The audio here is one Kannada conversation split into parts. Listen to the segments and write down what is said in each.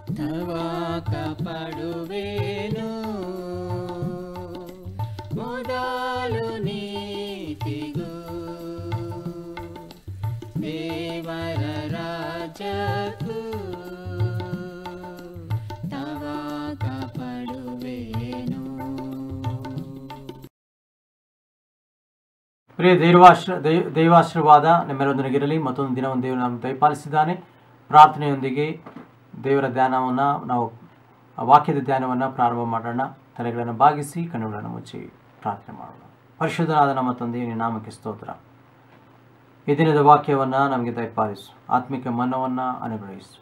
ತವಾಕ ಪಡುವೇನು ಮೊದಲು ನೀತಿಗೂ ದೇವರ ರಾಜಕ್ಕೂ ತವಾಕ ಪಡುವೇನು ಪ್ರಿಯ ದೈವಾಶ್ರ ದೈ ದೈವಾಶೀರ್ವಾದ ನಿಮ್ಮೆಲ್ಲರೊಂದಿಗಿರಲಿ ಮತ್ತೊಂದು ದಿನವನ್ನು ದೇವರು ನಮಗೆ ದಯಪಾಲಿಸಿದ್ದಾನೆ ಪ್ರಾರ್ಥನೆಯೊಂದಿಗೆ ದೇವರ ಧ್ಯಾನವನ್ನು ನಾವು ಆ ವಾಕ್ಯದ ಧ್ಯಾನವನ್ನು ಪ್ರಾರಂಭ ಮಾಡೋಣ ತಲೆಗಳನ್ನು ಬಾಗಿಸಿ ಕಣ್ಣುಗಳನ್ನು ಮುಚ್ಚಿ ಪ್ರಾರ್ಥನೆ ಮಾಡೋಣ ಪರಿಶುದ್ಧನಾದ ನಮ್ಮ ತಂದೆಯ ನಿನ್ನ ನಾಮಕ್ಕೆ ಸ್ತೋತ್ರ ಈ ದಿನದ ವಾಕ್ಯವನ್ನು ನಮಗೆ ದಯಪಾಲಿಸು ಆತ್ಮಿಕ ಮನ್ನವನ್ನು ಅನುಗ್ರಹಿಸು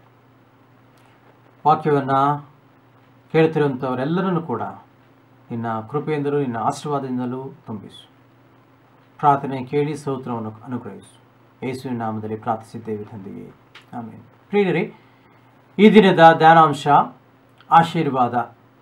ವಾಕ್ಯವನ್ನು ಕೇಳ್ತಿರುವಂಥವರೆಲ್ಲರನ್ನು ಕೂಡ ನಿನ್ನ ಕೃಪೆಯಿಂದಲೂ ನಿನ್ನ ಆಶೀರ್ವಾದದಿಂದಲೂ ತುಂಬಿಸು ಪ್ರಾರ್ಥನೆ ಕೇಳಿ ಸ್ತೋತ್ರವನ್ನು ಅನುಗ್ರಹಿಸು ಯೇಸುವಿನ ನಾಮದಲ್ಲಿ ಪ್ರಾರ್ಥಿಸಿದ್ದೇವೆ ತಂದೆಯೇ ಆಮೇಲೆ ಪ್ರಿಯರೇ ಈ ದಿನದ ಧ್ಯಾನಾಂಶ ಆಶೀರ್ವಾದ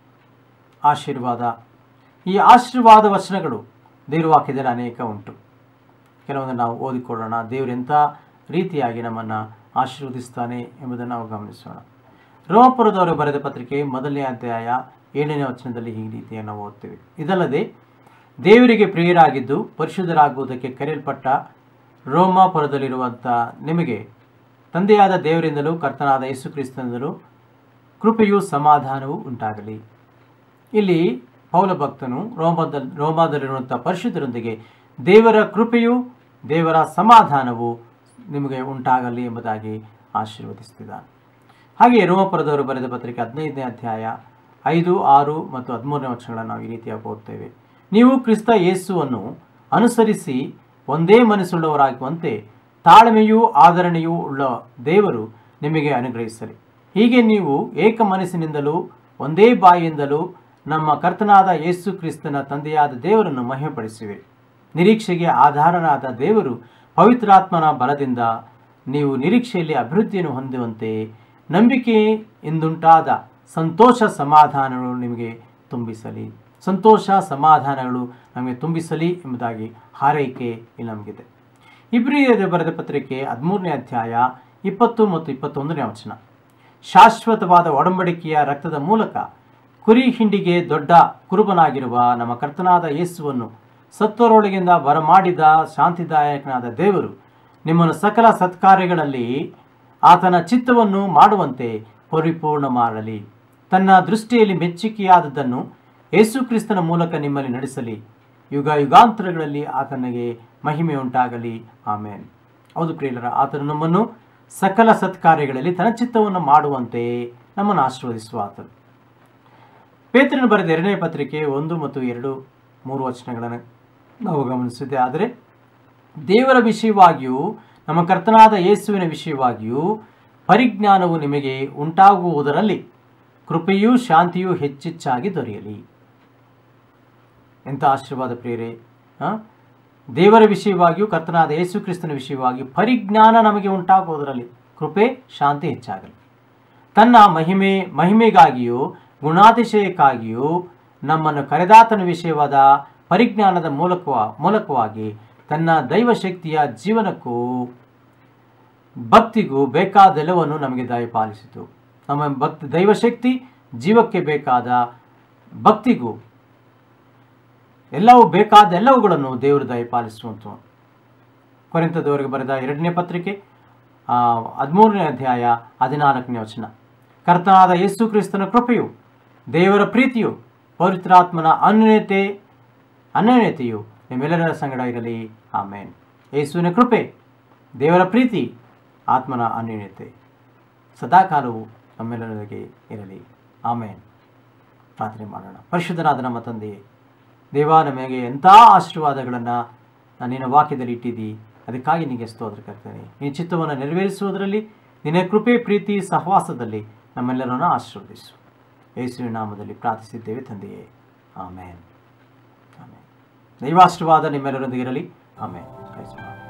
ಆಶೀರ್ವಾದ ಈ ಆಶೀರ್ವಾದ ವಚನಗಳು ದೇವ್ರ ವಾಕ್ಯದಲ್ಲಿ ಅನೇಕ ಉಂಟು ಕೆಲವೊಂದು ನಾವು ಓದಿಕೊಳ್ಳೋಣ ದೇವರೆಂಥ ರೀತಿಯಾಗಿ ನಮ್ಮನ್ನು ಆಶೀರ್ವದಿಸ್ತಾನೆ ಎಂಬುದನ್ನು ನಾವು ಗಮನಿಸೋಣ ರೋಮಪುರದವರು ಬರೆದ ಪತ್ರಿಕೆ ಮೊದಲನೇ ಅಧ್ಯಾಯ ಏಳನೇ ವಚನದಲ್ಲಿ ಈ ರೀತಿಯನ್ನು ನಾವು ಓದ್ತೇವೆ ಇದಲ್ಲದೆ ದೇವರಿಗೆ ಪ್ರಿಯರಾಗಿದ್ದು ಪರಿಶುದ್ಧರಾಗುವುದಕ್ಕೆ ಕರೆಯಲ್ಪಟ್ಟ ರೋಮಾಪುರದಲ್ಲಿರುವಂಥ ನಿಮಗೆ ತಂದೆಯಾದ ದೇವರಿಂದಲೂ ಕರ್ತನಾದ ಯೇಸು ಕ್ರಿಸ್ತನಿಂದಲೂ ಕೃಪೆಯೂ ಸಮಾಧಾನವೂ ಉಂಟಾಗಲಿ ಇಲ್ಲಿ ಪೌಲ ಭಕ್ತನು ರೋಮದಲ್ಲಿ ರೋಮಾದಲ್ಲಿರುವಂಥ ಪರಿಶುದ್ಧರೊಂದಿಗೆ ದೇವರ ಕೃಪೆಯು ದೇವರ ಸಮಾಧಾನವು ನಿಮಗೆ ಉಂಟಾಗಲಿ ಎಂಬುದಾಗಿ ಆಶೀರ್ವದಿಸ್ತಿದ್ದಾನೆ ಹಾಗೆಯೇ ರೋಮಪುರದವರು ಬರೆದ ಪತ್ರಿಕೆ ಹದಿನೈದನೇ ಅಧ್ಯಾಯ ಐದು ಆರು ಮತ್ತು ಹದಿಮೂರನೇ ವಚನಗಳನ್ನು ನಾವು ಈ ರೀತಿಯಾಗಿ ಓದ್ತೇವೆ ನೀವು ಕ್ರಿಸ್ತ ಯೇಸುವನ್ನು ಅನುಸರಿಸಿ ಒಂದೇ ಮನಸ್ಸುಳ್ಳವರಾಗುವಂತೆ ತಾಳ್ಮೆಯೂ ಆದರಣೆಯೂ ಉಳ್ಳ ದೇವರು ನಿಮಗೆ ಅನುಗ್ರಹಿಸಲಿ ಹೀಗೆ ನೀವು ಏಕ ಮನಸ್ಸಿನಿಂದಲೂ ಒಂದೇ ಬಾಯಿಯಿಂದಲೂ ನಮ್ಮ ಕರ್ತನಾದ ಯೇಸು ಕ್ರಿಸ್ತನ ತಂದೆಯಾದ ದೇವರನ್ನು ಮಹಿಮೆಪಡಿಸುವಿರಿ ನಿರೀಕ್ಷೆಗೆ ಆಧಾರನಾದ ದೇವರು ಪವಿತ್ರಾತ್ಮನ ಬಲದಿಂದ ನೀವು ನಿರೀಕ್ಷೆಯಲ್ಲಿ ಅಭಿವೃದ್ಧಿಯನ್ನು ಹೊಂದುವಂತೆ ನಂಬಿಕೆಯಿಂದುಂಟಾದ ಸಂತೋಷ ಸಮಾಧಾನಗಳು ನಿಮಗೆ ತುಂಬಿಸಲಿ ಸಂತೋಷ ಸಮಾಧಾನಗಳು ನಮಗೆ ತುಂಬಿಸಲಿ ಎಂಬುದಾಗಿ ಹಾರೈಕೆ ಇಲ್ಲಿ ನಮಗಿದೆ ಇಬ್ರಿಯರ ಬರೆದ ಪತ್ರಿಕೆ ಹದಿಮೂರನೇ ಅಧ್ಯಾಯ ಇಪ್ಪತ್ತು ಮತ್ತು ಇಪ್ಪತ್ತೊಂದನೇ ವಚನ ಶಾಶ್ವತವಾದ ಒಡಂಬಡಿಕೆಯ ರಕ್ತದ ಮೂಲಕ ಕುರಿ ಹಿಂಡಿಗೆ ದೊಡ್ಡ ಕುರುಬನಾಗಿರುವ ನಮ್ಮ ಕರ್ತನಾದ ಯೇಸುವನ್ನು ಸತ್ವರೊಳಗಿಂದ ಬರಮಾಡಿದ ಶಾಂತಿದಾಯಕನಾದ ದೇವರು ನಿಮ್ಮನ್ನು ಸಕಲ ಸತ್ಕಾರ್ಯಗಳಲ್ಲಿ ಆತನ ಚಿತ್ತವನ್ನು ಮಾಡುವಂತೆ ಪರಿಪೂರ್ಣ ಮಾಡಲಿ ತನ್ನ ದೃಷ್ಟಿಯಲ್ಲಿ ಮೆಚ್ಚುಗೆಯಾದದ್ದನ್ನು ಯೇಸು ಕ್ರಿಸ್ತನ ಮೂಲಕ ನಿಮ್ಮಲ್ಲಿ ನಡೆಸಲಿ ಯುಗ ಯುಗಾಂತರಗಳಲ್ಲಿ ಆತನಿಗೆ ಮಹಿಮೆ ಉಂಟಾಗಲಿ ಆಮೇನ್ ಹೌದು ಪ್ರಿಯರ ಆತನು ನಮ್ಮನ್ನು ಸಕಲ ಸತ್ಕಾರ್ಯಗಳಲ್ಲಿ ತನ್ನ ಚಿತ್ತವನ್ನು ಮಾಡುವಂತೆ ನಮ್ಮನ್ನು ಆಶೀರ್ವದಿಸುವ ಆತನು ಪೇತ್ರನ ಬರೆದ ಎರಡನೇ ಪತ್ರಿಕೆ ಒಂದು ಮತ್ತು ಎರಡು ಮೂರು ವಚನಗಳನ್ನು ನಾವು ಗಮನಿಸಿದ್ದೆ ಆದರೆ ದೇವರ ವಿಷಯವಾಗಿಯೂ ನಮ್ಮ ಕರ್ತನಾದ ಯೇಸುವಿನ ವಿಷಯವಾಗಿಯೂ ಪರಿಜ್ಞಾನವು ನಿಮಗೆ ಉಂಟಾಗುವುದರಲ್ಲಿ ಕೃಪೆಯೂ ಶಾಂತಿಯೂ ಹೆಚ್ಚೆಚ್ಚಾಗಿ ದೊರೆಯಲಿ ಎಂಥ ಆಶೀರ್ವಾದ ಪ್ರಿಯರೇ ಆ? ದೇವರ ವಿಷಯವಾಗಿಯೂ ಕರ್ತನಾದ ಯೇಸು ಕ್ರಿಸ್ತನ ವಿಷಯವಾಗಿ ಪರಿಜ್ಞಾನ ನಮಗೆ ಉಂಟಾಗುವುದರಲ್ಲಿ ಕೃಪೆ ಶಾಂತಿ ಹೆಚ್ಚಾಗಲಿ ತನ್ನ ಮಹಿಮೆ ಮಹಿಮೆಗಾಗಿಯೂ ಗುಣಾತಿಶಯಕ್ಕಾಗಿಯೂ ನಮ್ಮನ್ನು ಕರೆದಾತನ ವಿಷಯವಾದ ಪರಿಜ್ಞಾನದ ಮೂಲಕ ಮೂಲಕವಾಗಿ ತನ್ನ ದೈವಶಕ್ತಿಯ ಜೀವನಕ್ಕೂ ಭಕ್ತಿಗೂ ಬೇಕಾದೆಲ್ಲವನ್ನು ನಮಗೆ ದಯಪಾಲಿಸಿತು ನಮ್ಮ ಭಕ್ತಿ ದೈವಶಕ್ತಿ ಜೀವಕ್ಕೆ ಬೇಕಾದ ಭಕ್ತಿಗೂ ಎಲ್ಲವೂ ಬೇಕಾದ ಎಲ್ಲವುಗಳನ್ನು ದೇವರು ದಯಪಾಲಿಸುವಂತ ಕೊರಿಂತದವರಿಗೆ ಬರೆದ ಎರಡನೇ ಪತ್ರಿಕೆ ಆ, ಹದಿಮೂರನೇ ಅಧ್ಯಾಯ ಹದಿನಾಲ್ಕನೇ ವಚನ ಕರ್ತನಾದ ಯೇಸು ಕ್ರಿಸ್ತನ ಕೃಪೆಯು ದೇವರ ಪ್ರೀತಿಯು ಪವಿತ್ರಾತ್ಮನ ಅನ್ಯತೆ ಅನ್ಯತೆಯು ನಿಮ್ಮೆಲ್ಲರ ಸಂಗಡ ಇರಲಿ ಆಮೇನ್ ಯೇಸುವಿನ ಕೃಪೆ ದೇವರ ಪ್ರೀತಿ ಆತ್ಮನ ಅನ್ಯೋನ್ಯತೆ ಸದಾಕಾಲವು ನಮ್ಮೆಲ್ಲರಿಗೆ ಇರಲಿ ಆಮೇನ್ ಪ್ರಾರ್ಥನೆ ಮಾಡೋಣ ಪರಿಶುದ್ಧನಾದ ನಮ್ಮ ತಂದೆಯೇ ದೇವ ನಮಗೆ ಎಂಥ ಆಶೀರ್ವಾದಗಳನ್ನು ನಿನ್ನ ವಾಕ್ಯದಲ್ಲಿ ಇಟ್ಟಿದ್ದಿ ಅದಕ್ಕಾಗಿ ನಿನಗೆ ಸ್ತೋತ್ರ ಕರ್ತೇನೆ ನಿನ್ನ ಚಿತ್ತವನ್ನು ನೆರವೇರಿಸುವುದರಲ್ಲಿ ನಿನ್ನ ಕೃಪೆ ಪ್ರೀತಿ ಸಹವಾಸದಲ್ಲಿ ನಮ್ಮೆಲ್ಲರನ್ನು ಆಶೀರ್ವದಿಸು ಯೇಸುವಿನ ನಾಮದಲ್ಲಿ ಪ್ರಾರ್ಥಿಸಿದ್ದೇವೆ ತಂದೆಯೇ ಆಮೇನ್ ಆಮೇನ್ ದೈವಾಶೀರ್ವಾದ ನಿಮ್ಮೆಲ್ಲರೊಂದಿಗಿರಲಿ ಆಮೇನ್ ಪ್ರೈಸ್ ಲಾರ್ಡ್.